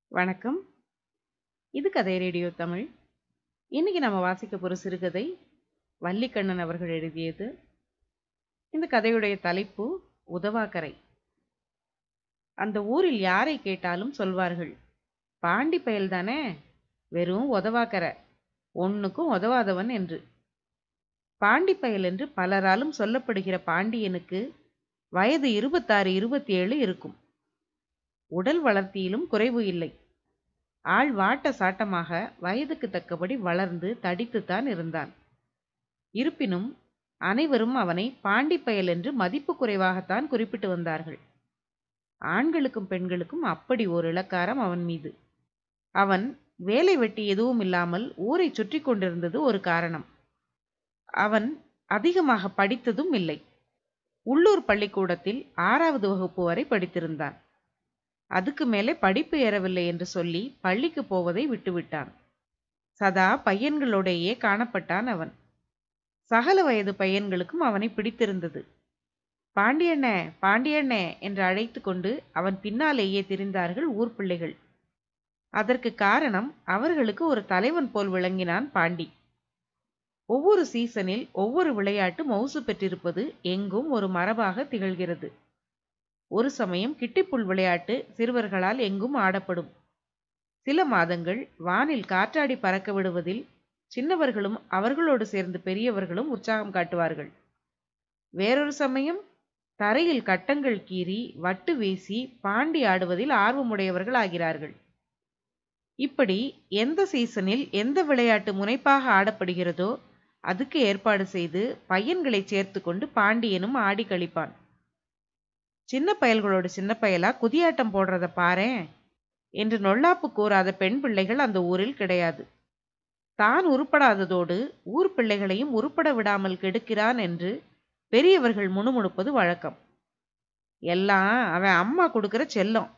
வணக்கம் இது கதை ரேடியோ தமிழ் இன்னைக்கு நம்ம வாசிக்க போகிற சிறுகதை வள்ளிக்கண்ணன் அவர்கள் எழுதியது இந்த கதையுடைய தலைப்பு உதவாக்கரை அந்த ஊரில் யாரை கேட்டாலும் சொல்வார்கள் பாண்டி பயல் தானே வெறும் உதவாக்கரை ஒன்றுக்கும் உதவாதவன் என்று பாண்டி பயல் என்று பலராலும் சொல்லப்படுகிற பாண்டியனுக்கு வயது இருபத்தாறு இருபத்தி ஏழு இருக்கும் உடல் வளர்த்தியிலும் குறைவு இல்லை ஆள் வாட்ட சாட்டமாக வயதுக்கு தக்கபடி வளர்ந்து தடித்துத்தான் இருந்தான் இருப்பினும் அனைவரும் அவனை பாண்டிப்பயல் என்று மதிப்பு குறைவாகத்தான் குறிப்பிட்டு வந்தார்கள் ஆண்களுக்கும் பெண்களுக்கும் அப்படி ஒரு இலக்காரம் அவன் மீது அவன் வேலை வெட்டி எதுவும் இல்லாமல் ஊரை சுற்றி கொண்டிருந்தது ஒரு காரணம் அவன் அதிகமாக படித்ததும் இல்லை உள்ளூர் பள்ளிக்கூடத்தில் ஆறாவது வகுப்பு வரை படித்திருந்தான் அதுக்கு மேலே படிப்பு ஏறவில்லை என்று சொல்லி பள்ளிக்கு போவதை விட்டுவிட்டான் சதா பையன்களோடையே காணப்பட்டான் அவன் சகல வயது பையன்களுக்கும் அவனை பிடித்திருந்தது பாண்டியண்ணே பாண்டியண்ணே என்று அழைத்து கொண்டு அவன் பின்னாலேயே திரிந்தார்கள் ஊர் பிள்ளைகள் அதற்கு காரணம் அவர்களுக்கு ஒரு தலைவன் போல் விளங்கினான் பாண்டி ஒவ்வொரு சீசனில் ஒவ்வொரு விளையாட்டு மவுசு பெற்றிருப்பது எங்கும் ஒரு மரபாக திகழ்கிறது ஒரு சமயம் கிட்டிப்புல் விளையாட்டு சிறுவர்களால் எங்கும் ஆடப்படும் சில மாதங்கள் வானில் காற்றாடி பறக்க விடுவதில் சின்னவர்களும் அவர்களோடு சேர்ந்து பெரியவர்களும் உற்சாகம் காட்டுவார்கள் வேறொரு சமயம் தரையில் கட்டங்கள் கீறி வட்டு வீசி பாண்டி ஆடுவதில் ஆர்வமுடையவர்கள் ஆகிறார்கள் இப்படி எந்த சீசனில் எந்த விளையாட்டு முனைப்பாக ஆடப்படுகிறதோ அதுக்கு ஏற்பாடு செய்து பையன்களை சேர்த்து கொண்டு பாண்டியனும் ஆடி கழிப்பான் சின்ன பயல்களோட சின்ன பயலா குதியாட்டம் போடுறத பாரேன் என்று நொல்லாப்பு கூறாத பெண் பிள்ளைகள் அந்த ஊரில் கிடையாது தான் உருப்படாததோடு ஊர் பிள்ளைகளையும் உருப்பட விடாமல் கெடுக்கிறான் என்று பெரியவர்கள் முணுமுணுப்பது வழக்கம் எல்லாம் அவன் அம்மா கொடுக்கிற செல்லம்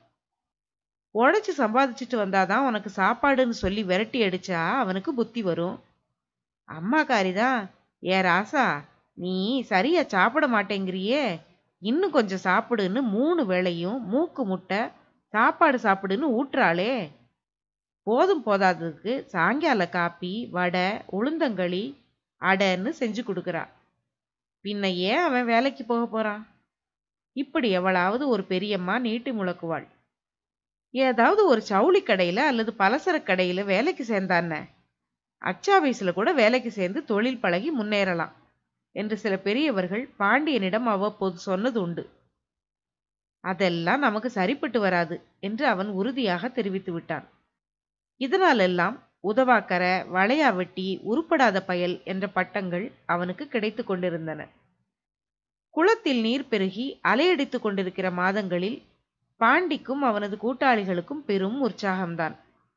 உழைச்சு சம்பாதிச்சுட்டு வந்தாதான் உனக்கு சாப்பாடுன்னு சொல்லி விரட்டி அடிச்சா அவனுக்கு புத்தி வரும் அம்மாக்காரி தான் ஏ ராசா நீ சரியா சாப்பிட மாட்டேங்கிறியே இன்னும் கொஞ்சம் சாப்பிடுன்னு மூணு வேளையும் மூக்கு முட்டை சாப்பாடு சாப்பிடுன்னு ஊட்டுறாளே போதும் போதாததுக்கு சாயங்கால காப்பி வடை உளுந்தங்களி அடைன்னு செஞ்சு கொடுக்குறா பின்ன ஏன் அவன் வேலைக்கு போக போறான் இப்படி எவளாவது ஒரு பெரியம்மா நீட்டி முழக்குவாள் ஏதாவது ஒரு ஜவுளி கடையில அல்லது பலசரக்கு கடையில வேலைக்கு சேர்ந்தான்ன அச்சாபீஸில் கூட வேலைக்கு சேர்ந்து தொழில் பழகி முன்னேறலாம் என்று சில பெரியவர்கள் பாண்டியனிடம் அவ்வப்போது சொன்னது உண்டு அதெல்லாம் நமக்கு சரிப்பட்டு வராது என்று அவன் உறுதியாக தெரிவித்து விட்டான் இதனாலெல்லாம் உதவாக்கர வளையாவெட்டி உருப்படாத பயல் என்ற பட்டங்கள் அவனுக்கு கிடைத்து கொண்டிருந்தன குளத்தில் நீர் பெருகி அலையடித்து கொண்டிருக்கிற மாதங்களில் பாண்டிக்கும் அவனது கூட்டாளிகளுக்கும் பெரும் உற்சாகம்தான்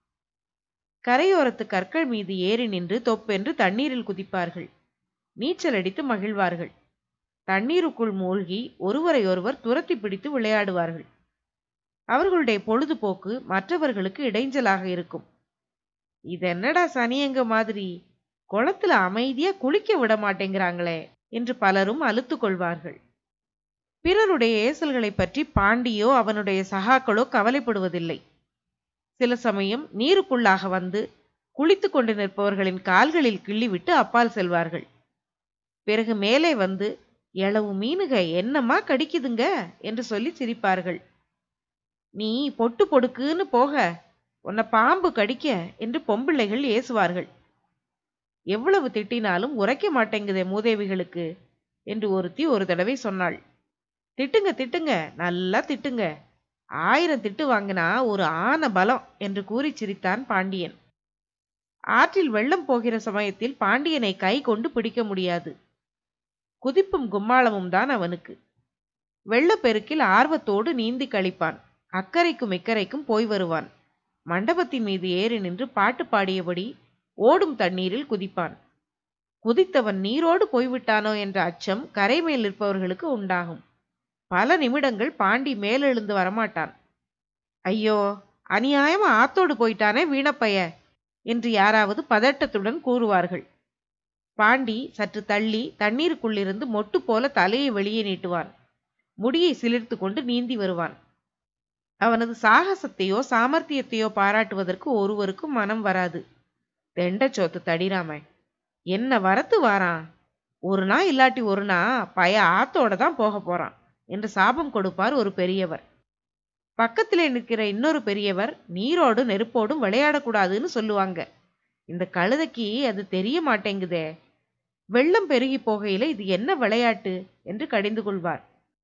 கரையோரத்து கற்கள் மீது ஏறி நின்று தொப்பென்று தண்ணீரில் குதிப்பார்கள் நீச்சல் அடித்து மகிழ்வார்கள் தண்ணீருக்குள் மூழ்கி ஒருவரையொருவர் துரத்தி பிடித்து விளையாடுவார்கள் அவர்களுடைய பொழுதுபோக்கு மற்றவர்களுக்கு இடைஞ்சலாக இருக்கும் இதென்னடா சனியங்க மாதிரி குளத்துல அமைதியா குளிக்க விட மாட்டேங்கிறாங்களே என்று பலரும் அலுத்து கொள்வார்கள் பிறருடைய ஏசல்களை பற்றி பாண்டியோ அவனுடைய சகாக்களோ கவலைப்படுவதில்லை சில சமயம் நீருக்குள்ளாக வந்து குளித்து கொண்டு நிற்பவர்களின் கால்களில் கிள்ளிவிட்டு அப்பால் செல்வார்கள் பிறகு மேலே வந்து எளவு மீனுக என்னம்மா கடிக்குதுங்க என்று சொல்லி சிரிப்பார்கள் நீ பொட்டு பொடுக்குன்னு போக உன்னை பாம்பு கடிக்க என்று பொம்பிள்ளைகள் ஏசுவார்கள் எவ்வளவு திட்டினாலும் உரைக்க மாட்டேங்குதே மூதேவிகளுக்கு என்று ஒருத்தி ஒரு தடவை சொன்னாள் திட்டுங்க திட்டுங்க நல்லா திட்டுங்க ஆயிரம் திட்டு வாங்கினா ஒரு ஆன பலம் என்று கூறி சிரித்தான் பாண்டியன் ஆற்றில் வெள்ளம் போகிற சமயத்தில் பாண்டியனை கை கொண்டு பிடிக்க முடியாது குதிப்பும் கும்மாளமும் தான் அவனுக்கு வெள்ளப்பெருக்கில் ஆர்வத்தோடு நீந்தி கழிப்பான் அக்கறைக்கும் இக்கரைக்கும் போய் வருவான் மண்டபத்தின் மீது ஏறி நின்று பாட்டு பாடியபடி ஓடும் தண்ணீரில் குதிப்பான் குதித்தவன் நீரோடு போய்விட்டானோ என்ற அச்சம் கரை மேல் நிற்பவர்களுக்கு உண்டாகும் பல நிமிடங்கள் பாண்டி மேலெழுந்து வரமாட்டான் ஐயோ அநியாயமா ஆத்தோடு போயிட்டானே வீணப்பைய என்று யாராவது பதட்டத்துடன் கூறுவார்கள் பாண்டி சற்று தள்ளி தண்ணீருக்குள்ளிருந்து மொட்டு போல தலையை வெளியே நீட்டுவான் முடியை சிலிர்த்து கொண்டு நீந்தி வருவான் அவனது சாகசத்தையோ சாமர்த்தியத்தையோ பாராட்டுவதற்கு ஒருவருக்கும் மனம் வராது தெண்டச்சோத்து தடிராமன் என்ன வரத்து வாரான் ஒரு நாள் இல்லாட்டி ஒரு நாள் பய ஆத்தோட தான் போக போறான் என்று சாபம் கொடுப்பார் ஒரு பெரியவர் பக்கத்திலே நிற்கிற இன்னொரு பெரியவர் நீரோடு நெருப்போடும் விளையாடக்கூடாதுன்னு சொல்லுவாங்க இந்த கழுதைக்கு அது தெரிய மாட்டேங்குதே வெள்ளம் பெருகி போகையில இது என்ன விளையாட்டு என்று கடிந்து கொள்வார்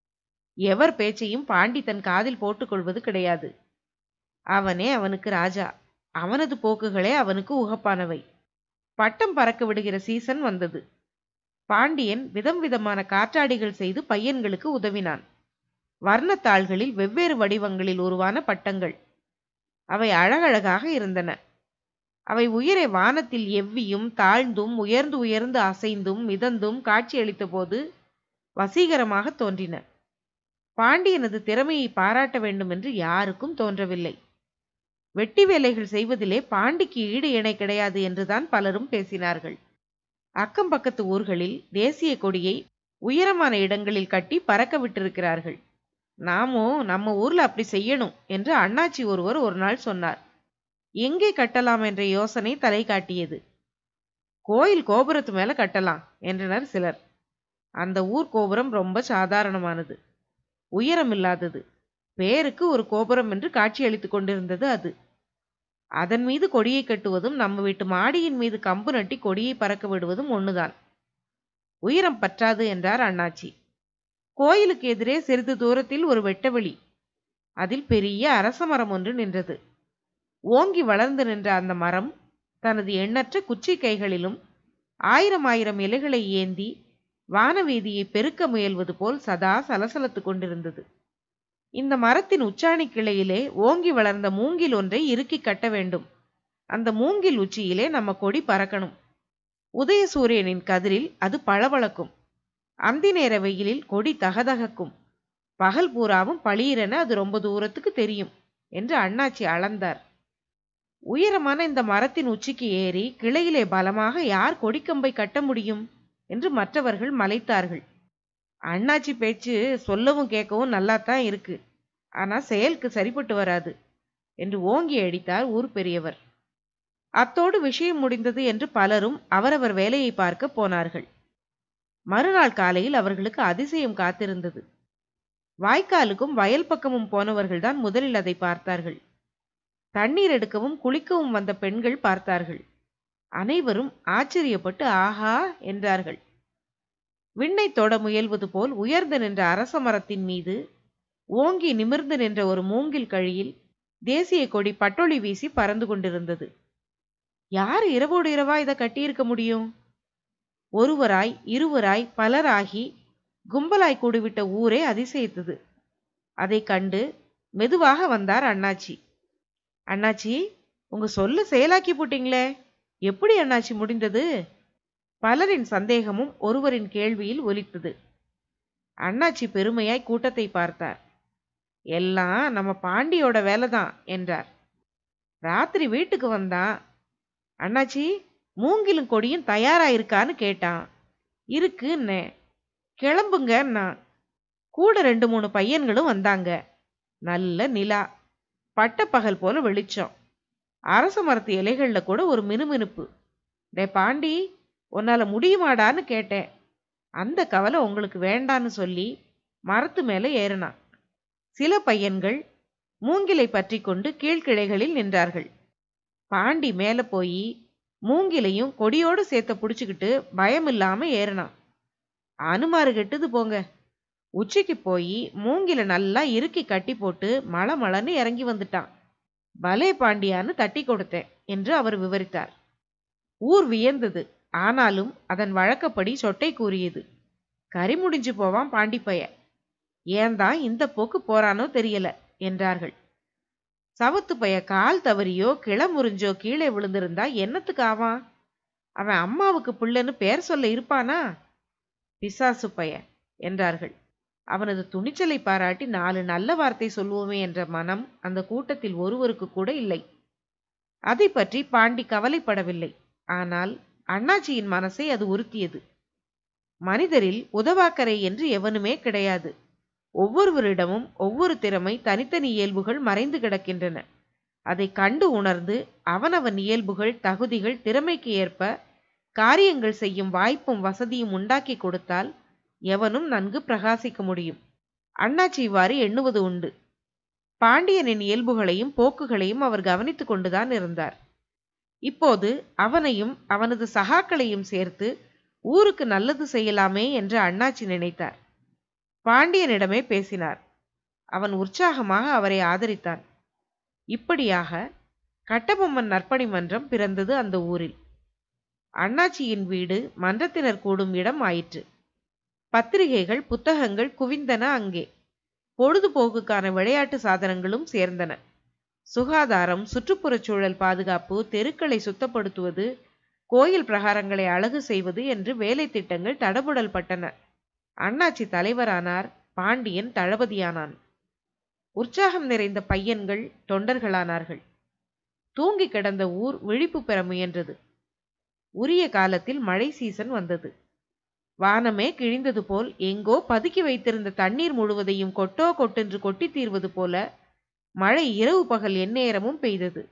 எவர் பேச்சையும் பாண்டி தன் காதில் போட்டுக்கொள்வது கிடையாது அவனே அவனுக்கு ராஜா அவனது போக்குகளே அவனுக்கு உகப்பானவை பட்டம் பறக்க விடுகிற சீசன் வந்தது பாண்டியன் விதம் விதமான காற்றாடிகள் செய்து பையன்களுக்கு உதவினான் வர்ணத்தாள்களில் வெவ்வேறு வடிவங்களில் உருவான பட்டங்கள் அவை அழகழகாக இருந்தன அவை உயிரை வானத்தில் எவ்வியும் தாழ்ந்தும் உயர்ந்து உயர்ந்து அசைந்தும் மிதந்தும் காட்சியளித்த போது வசீகரமாக தோன்றின பாண்டியனது திறமையை பாராட்ட வேண்டும் என்று யாருக்கும் தோன்றவில்லை வெட்டி வேலைகள் செய்வதிலே பாண்டிக்கு ஈடு இணை கிடையாது என்றுதான் பலரும் பேசினார்கள் அக்கம் பக்கத்து ஊர்களில் தேசிய கொடியை உயரமான இடங்களில் கட்டி பறக்க விட்டிருக்கிறார்கள் நாமும் நம்ம ஊர்ல அப்படி செய்யணும் என்று அண்ணாச்சி ஒருவர் ஒரு நாள் சொன்னார் எங்கே கட்டலாம் என்ற யோசனை தலை காட்டியது கோயில் கோபுரத்து மேல கட்டலாம் என்றனர் சிலர் அந்த ஊர் கோபுரம் ரொம்ப சாதாரணமானது உயரமில்லாதது பேருக்கு ஒரு கோபுரம் என்று காட்சியளித்துக் கொண்டிருந்தது அது அதன் மீது கொடியை கட்டுவதும் நம்ம வீட்டு மாடியின் மீது கம்பு நட்டி கொடியை பறக்க விடுவதும் ஒண்ணுதான் உயரம் பற்றாது என்றார் அண்ணாச்சி கோயிலுக்கு எதிரே சிறிது தூரத்தில் ஒரு வெட்டவெளி அதில் பெரிய அரச மரம் ஒன்று நின்றது ஓங்கி வளர்ந்து நின்ற அந்த மரம் தனது எண்ணற்ற குச்சி கைகளிலும் ஆயிரம் ஆயிரம் இலைகளை ஏந்தி வானவீதியை பெருக்க முயல்வது போல் சதா சலசலத்து கொண்டிருந்தது இந்த மரத்தின் உச்சாணி கிளையிலே ஓங்கி வளர்ந்த மூங்கில் ஒன்றை இறுக்கி கட்ட வேண்டும் அந்த மூங்கில் உச்சியிலே நம்ம கொடி பறக்கணும் உதயசூரியனின் கதிரில் அது பளபளக்கும் அந்தி நேர வெயிலில் கொடி தகதகக்கும் பகல் பூராவும் பளீரென அது ரொம்ப தூரத்துக்கு தெரியும் என்று அண்ணாச்சி அளந்தார் உயரமான இந்த மரத்தின் உச்சிக்கு ஏறி கிளையிலே பலமாக யார் கொடிக்கம்பை கட்ட முடியும் என்று மற்றவர்கள் மலைத்தார்கள் அண்ணாச்சி பேச்சு சொல்லவும் கேட்கவும் நல்லாத்தான் இருக்கு ஆனா செயலுக்கு சரிப்பட்டு வராது என்று ஓங்கி அடித்தார் ஊர் பெரியவர் அத்தோடு விஷயம் முடிந்தது என்று பலரும் அவரவர் வேலையை பார்க்க போனார்கள் மறுநாள் காலையில் அவர்களுக்கு அதிசயம் காத்திருந்தது வாய்க்காலுக்கும் வயல் பக்கமும் போனவர்கள்தான் முதலில் அதை பார்த்தார்கள் தண்ணீர் எடுக்கவும் குளிக்கவும் வந்த பெண்கள் பார்த்தார்கள் அனைவரும் ஆச்சரியப்பட்டு ஆஹா என்றார்கள் விண்ணை தொட முயல்வது போல் உயர்ந்து நின்ற அரச மரத்தின் மீது ஓங்கி நிமிர்ந்து நின்ற ஒரு மூங்கில் கழியில் தேசிய கொடி பட்டொளி வீசி பறந்து கொண்டிருந்தது யார் இரவோடு இரவா இதை கட்டியிருக்க முடியும் ஒருவராய் இருவராய் பலராகி கும்பலாய் கூடிவிட்ட ஊரே அதிசயித்தது அதை கண்டு மெதுவாக வந்தார் அண்ணாச்சி அண்ணாச்சி உங்க சொல்ல செயலாக்கி போட்டீங்களே எப்படி அண்ணாச்சி முடிந்தது பலரின் சந்தேகமும் ஒருவரின் கேள்வியில் ஒலித்தது அண்ணாச்சி பெருமையாய் கூட்டத்தை பார்த்தார் எல்லாம் நம்ம பாண்டியோட வேலைதான் என்றார் ராத்திரி வீட்டுக்கு வந்தான் அண்ணாச்சி மூங்கிலும் கொடியும் தயாராயிருக்கான்னு கேட்டான் இருக்குன்னே கிளம்புங்கன்னா கூட ரெண்டு மூணு பையன்களும் வந்தாங்க நல்ல நிலா பட்டப்பகல் போல வெளிச்சம் அரச மரத்து இலைகள்ல கூட ஒரு மினுமினுப்பு டே பாண்டி உன்னால முடியுமாடான்னு கேட்டேன் அந்த கவலை உங்களுக்கு வேண்டான்னு சொல்லி மரத்து மேல ஏறினான் சில பையன்கள் மூங்கிலை பற்றி கொண்டு கீழ்கிளைகளில் நின்றார்கள் பாண்டி மேல போய் மூங்கிலையும் கொடியோடு சேர்த்த புடிச்சுக்கிட்டு பயமில்லாம ஏறினான் அனுமாறு கெட்டுது போங்க உச்சிக்கு போய் மூங்கில நல்லா இறுக்கி கட்டி போட்டு மள மளன்னு இறங்கி வந்துட்டான் பலே பாண்டியான்னு தட்டி கொடுத்தேன் என்று அவர் விவரித்தார் ஊர் வியந்தது ஆனாலும் அதன் வழக்கப்படி சொட்டை கூறியது கறி முடிஞ்சு போவான் பாண்டிப்பைய ஏன்தான் இந்த போக்கு போறானோ தெரியல என்றார்கள் சவத்து பைய கால் தவறியோ கிள முறிஞ்சோ கீழே விழுந்திருந்தா என்னத்துக்கு ஆவான் அவன் அம்மாவுக்கு பிள்ளைன்னு பேர் சொல்ல இருப்பானா பிசாசு பைய என்றார்கள் அவனது துணிச்சலை பாராட்டி நாலு நல்ல வார்த்தை சொல்வோமே என்ற மனம் அந்த கூட்டத்தில் ஒருவருக்கு கூட இல்லை அதை பற்றி பாண்டி கவலைப்படவில்லை ஆனால் அண்ணாச்சியின் மனசை அது உறுத்தியது மனிதரில் உதவாக்கரை என்று எவனுமே கிடையாது ஒவ்வொருவரிடமும் ஒவ்வொரு திறமை தனித்தனி இயல்புகள் மறைந்து கிடக்கின்றன அதை கண்டு உணர்ந்து அவனவன் இயல்புகள் தகுதிகள் திறமைக்கு ஏற்ப காரியங்கள் செய்யும் வாய்ப்பும் வசதியும் உண்டாக்கி கொடுத்தால் எவனும் நன்கு பிரகாசிக்க முடியும் அண்ணாச்சி இவ்வாறு எண்ணுவது உண்டு பாண்டியனின் இயல்புகளையும் போக்குகளையும் அவர் கவனித்துக் கொண்டுதான் இருந்தார் இப்போது அவனையும் அவனது சகாக்களையும் சேர்த்து ஊருக்கு நல்லது செய்யலாமே என்று அண்ணாச்சி நினைத்தார் பாண்டியனிடமே பேசினார் அவன் உற்சாகமாக அவரை ஆதரித்தான் இப்படியாக கட்டபொம்மன் நற்பணி மன்றம் பிறந்தது அந்த ஊரில் அண்ணாச்சியின் வீடு மன்றத்தினர் கூடும் இடம் ஆயிற்று பத்திரிகைகள் புத்தகங்கள் குவிந்தன அங்கே பொழுதுபோக்குக்கான விளையாட்டு சாதனங்களும் சேர்ந்தன சுகாதாரம் சுற்றுப்புறச் சூழல் பாதுகாப்பு தெருக்களை சுத்தப்படுத்துவது கோயில் பிரகாரங்களை அழகு செய்வது என்று வேலை திட்டங்கள் தடபுடல் பட்டன அண்ணாச்சி தலைவரானார் பாண்டியன் தளபதியானான் உற்சாகம் நிறைந்த பையன்கள் தொண்டர்களானார்கள் தூங்கி கிடந்த ஊர் விழிப்பு பெற முயன்றது உரிய காலத்தில் மழை சீசன் வந்தது வானமே கிழிந்தது போல் எங்கோ பதுக்கி வைத்திருந்த தண்ணீர் முழுவதையும் கொட்டோ கொட்டென்று கொட்டி தீர்வது போல மழை இரவு பகல் எந்நேரமும் பெய்தது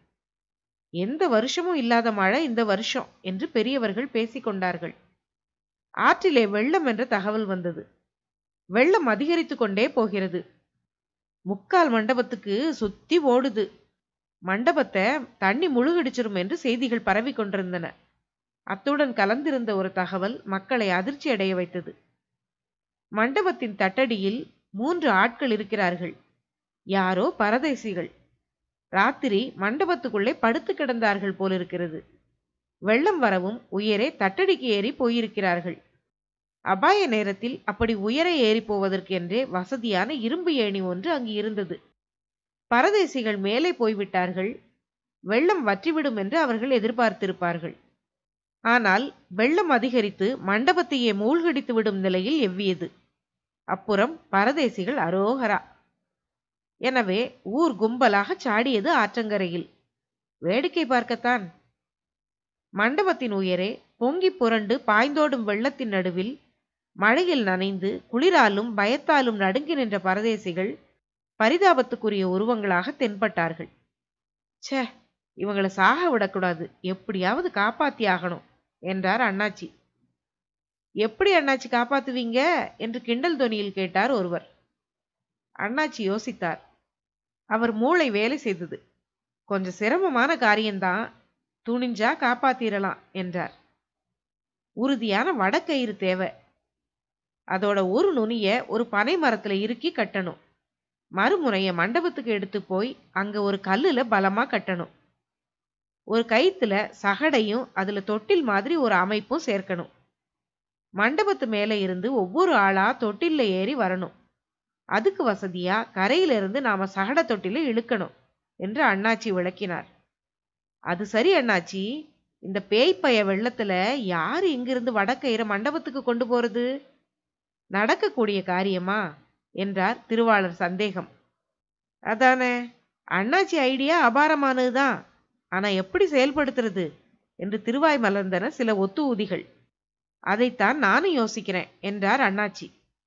எந்த வருஷமும் இல்லாத மழை இந்த வருஷம் என்று பெரியவர்கள் பேசிக்கொண்டார்கள் ஆற்றிலே வெள்ளம் என்ற தகவல் வந்தது வெள்ளம் அதிகரித்து கொண்டே போகிறது முக்கால் மண்டபத்துக்கு சுத்தி ஓடுது மண்டபத்தை தண்ணி முழுகடிச்சிரும் என்று செய்திகள் பரவி கொண்டிருந்தன அத்துடன் கலந்திருந்த ஒரு தகவல் மக்களை அதிர்ச்சி அடைய வைத்தது மண்டபத்தின் தட்டடியில் மூன்று ஆட்கள் இருக்கிறார்கள் யாரோ பரதேசிகள் ராத்திரி மண்டபத்துக்குள்ளே படுத்து கிடந்தார்கள் போலிருக்கிறது வெள்ளம் வரவும் உயரே தட்டடிக்கு ஏறி போயிருக்கிறார்கள் அபாய நேரத்தில் அப்படி உயர ஏறி போவதற்கு என்றே வசதியான இரும்பு ஏணி ஒன்று அங்கு இருந்தது பரதேசிகள் மேலே போய்விட்டார்கள் வெள்ளம் வற்றிவிடும் என்று அவர்கள் எதிர்பார்த்திருப்பார்கள் ஆனால் வெள்ளம் அதிகரித்து மண்டபத்தையே மூழ்கடித்து விடும் நிலையில் எவ்வியது அப்புறம் பரதேசிகள் அரோகரா எனவே ஊர் கும்பலாக சாடியது ஆற்றங்கரையில் வேடிக்கை பார்க்கத்தான் மண்டபத்தின் உயரே பொங்கி புரண்டு பாய்ந்தோடும் வெள்ளத்தின் நடுவில் மழையில் நனைந்து குளிராலும் பயத்தாலும் நடுங்கி நின்ற பரதேசிகள் பரிதாபத்துக்குரிய உருவங்களாக தென்பட்டார்கள் ச்சே இவங்களை சாக விடக்கூடாது எப்படியாவது காப்பாத்தி ஆகணும் என்றார் அண்ணாச்சி எப்படி அண்ணாச்சி காப்பாத்துவீங்க என்று கிண்டல் தொனியில் கேட்டார் ஒருவர் அண்ணாச்சி யோசித்தார் அவர் மூளை வேலை செய்தது கொஞ்சம் சிரமமான காரியம்தான் துணிஞ்சா காப்பாத்திரலாம் என்றார் உறுதியான வடக்கயிறு தேவை அதோட ஒரு நுனிய ஒரு பனை மரத்துல இறுக்கி கட்டணும் மறுமுனைய மண்டபத்துக்கு எடுத்து போய் அங்க ஒரு கல்லுல பலமா கட்டணும் ஒரு கயித்துல சகடையும் அதுல தொட்டில் மாதிரி ஒரு அமைப்பும் சேர்க்கணும் மண்டபத்து மேல இருந்து ஒவ்வொரு ஆளா தொட்டில்ல ஏறி வரணும் அதுக்கு வசதியா கரையில இருந்து நாம சகட தொட்டில இழுக்கணும் என்று அண்ணாச்சி விளக்கினார் அது சரி அண்ணாச்சி இந்த பேய்ப்பய வெள்ளத்துல யாரு இங்கிருந்து வடக்கயிற மண்டபத்துக்கு கொண்டு போறது நடக்கக்கூடிய காரியமா என்றார் திருவாளர் சந்தேகம் அதானே அண்ணாச்சி ஐடியா அபாரமானதுதான் ஆனா எப்படி செயல்படுத்துறது என்று திருவாய் மலர்ந்தன சில ஒத்து ஊதிகள் அதைத்தான் நானும் யோசிக்கிறேன் என்றார் அண்ணாச்சி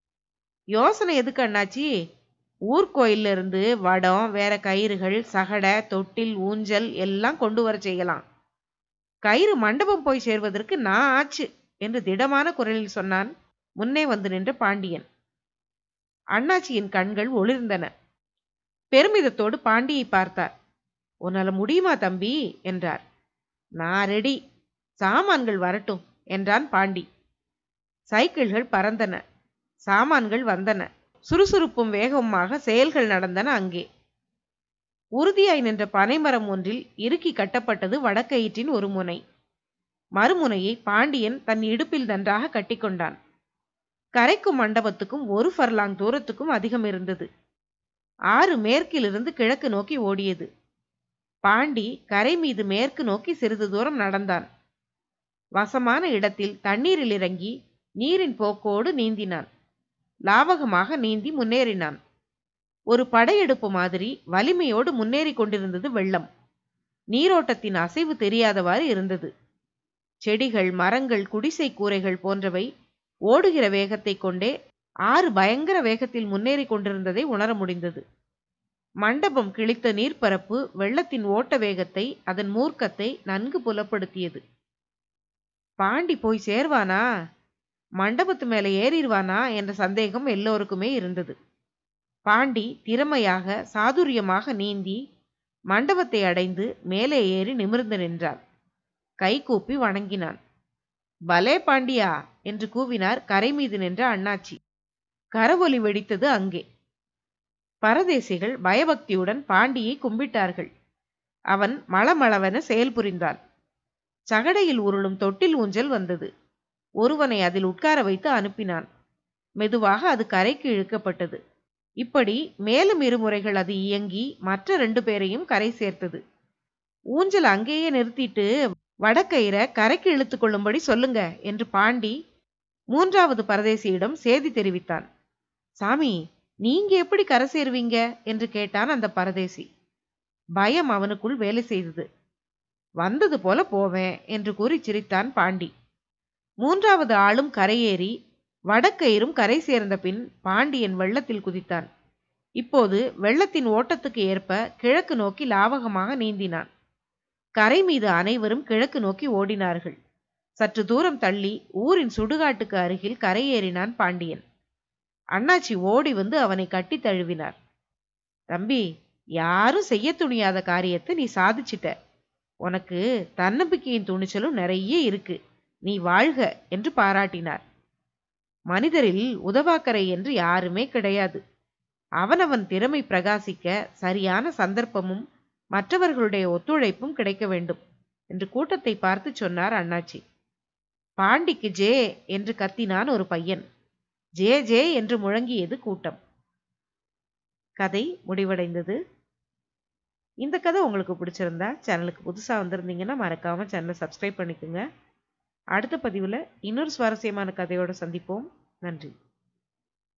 யோசனை எதுக்கு அண்ணாச்சி ஊர்கோயில்ல இருந்து வடம் வேற கயிறுகள் சகடை தொட்டில் ஊஞ்சல் எல்லாம் கொண்டு வர செய்யலாம் கயிறு மண்டபம் போய் சேர்வதற்கு நான் ஆச்சு என்று திடமான குரலில் சொன்னான் முன்னே வந்து நின்ற பாண்டியன் அண்ணாச்சியின் கண்கள் ஒளிர்ந்தன பெருமிதத்தோடு பாண்டியை பார்த்தார் உன்னால முடியுமா தம்பி என்றார் நான் ரெடி சாமான்கள் வரட்டும் என்றான் பாண்டி சைக்கிள்கள் பறந்தன சாமான்கள் வந்தன சுறுசுறுப்பும் வேகமாக செயல்கள் நடந்தன அங்கே உறுதியாய் நின்ற பனைமரம் ஒன்றில் இறுக்கி கட்டப்பட்டது வடக்கயிற்றின் ஒரு முனை மறுமுனையை பாண்டியன் தன் இடுப்பில் நன்றாக கட்டிக்கொண்டான் கரைக்கும் மண்டபத்துக்கும் ஒரு ஃபர்லாங் தூரத்துக்கும் அதிகம் இருந்தது ஆறு மேற்கிலிருந்து கிழக்கு நோக்கி ஓடியது பாண்டி கரை மீது மேற்கு நோக்கி சிறிது தூரம் நடந்தான் வசமான இடத்தில் தண்ணீரில் இறங்கி நீரின் போக்கோடு நீந்தினான் லாவகமாக நீந்தி முன்னேறினான் ஒரு படையெடுப்பு மாதிரி வலிமையோடு முன்னேறி கொண்டிருந்தது வெள்ளம் நீரோட்டத்தின் அசைவு தெரியாதவாறு இருந்தது செடிகள் மரங்கள் குடிசை கூரைகள் போன்றவை ஓடுகிற வேகத்தை கொண்டே ஆறு பயங்கர வேகத்தில் முன்னேறி கொண்டிருந்ததை உணர முடிந்தது மண்டபம் கிழித்த நீர்ப்பரப்பு வெள்ளத்தின் ஓட்ட வேகத்தை அதன் மூர்க்கத்தை நன்கு புலப்படுத்தியது பாண்டி போய் சேர்வானா மண்டபத்து மேல ஏறிடுவானா என்ற சந்தேகம் எல்லோருக்குமே இருந்தது பாண்டி திறமையாக சாதுரியமாக நீந்தி மண்டபத்தை அடைந்து மேலே ஏறி நிமிர்ந்து நின்றான் கை கூப்பி வணங்கினான் பலே பாண்டியா என்று கூவினார் கரை மீது நின்ற அண்ணாச்சி கரவொலி வெடித்தது அங்கே பரதேசிகள் பயபக்தியுடன் பாண்டியை கும்பிட்டார்கள் அவன் மளமளவென செயல் புரிந்தான் சகடையில் உருளும் தொட்டில் ஊஞ்சல் வந்தது ஒருவனை அதில் உட்கார வைத்து அனுப்பினான் மெதுவாக அது கரைக்கு இழுக்கப்பட்டது இப்படி மேலும் இருமுறைகள் அது இயங்கி மற்ற ரெண்டு பேரையும் கரை சேர்த்தது ஊஞ்சல் அங்கேயே நிறுத்திட்டு வடக்கயிற கரைக்கு இழுத்து கொள்ளும்படி சொல்லுங்க என்று பாண்டி மூன்றாவது பரதேசியிடம் செய்தி தெரிவித்தான் சாமி நீங்க எப்படி கரை சேருவீங்க என்று கேட்டான் அந்த பரதேசி பயம் அவனுக்குள் வேலை செய்தது வந்தது போல போவேன் என்று கூறி சிரித்தான் பாண்டி மூன்றாவது ஆளும் கரையேறி வடக்கயிறும் கரை சேர்ந்த பின் பாண்டியன் வெள்ளத்தில் குதித்தான் இப்போது வெள்ளத்தின் ஓட்டத்துக்கு ஏற்ப கிழக்கு நோக்கி லாவகமாக நீந்தினான் கரை மீது அனைவரும் கிழக்கு நோக்கி ஓடினார்கள் சற்று தூரம் தள்ளி ஊரின் சுடுகாட்டுக்கு அருகில் கரையேறினான் பாண்டியன் அண்ணாச்சி ஓடி வந்து அவனை கட்டி தழுவினார் தம்பி யாரும் செய்ய துணியாத காரியத்தை நீ சாதிச்சிட்ட உனக்கு தன்னம்பிக்கையின் துணிச்சலும் நிறைய இருக்கு நீ வாழ்க என்று பாராட்டினார் மனிதரில் உதவாக்கரை என்று யாருமே கிடையாது அவனவன் திறமை பிரகாசிக்க சரியான சந்தர்ப்பமும் மற்றவர்களுடைய ஒத்துழைப்பும் கிடைக்க வேண்டும் என்று கூட்டத்தை பார்த்து சொன்னார் அண்ணாச்சி பாண்டிக்கு ஜே என்று கத்தினான் ஒரு பையன் ஜே ஜே என்று முழங்கியது கூட்டம் கதை முடிவடைந்தது இந்த கதை உங்களுக்கு பிடிச்சிருந்தா சேனலுக்கு புதுசாக வந்திருந்தீங்கன்னா மறக்காம சேனலை சப்ஸ்கிரைப் பண்ணிக்கோங்க அடுத்த பதிவில் இன்னொரு சுவாரஸ்யமான கதையோடு சந்திப்போம் நன்றி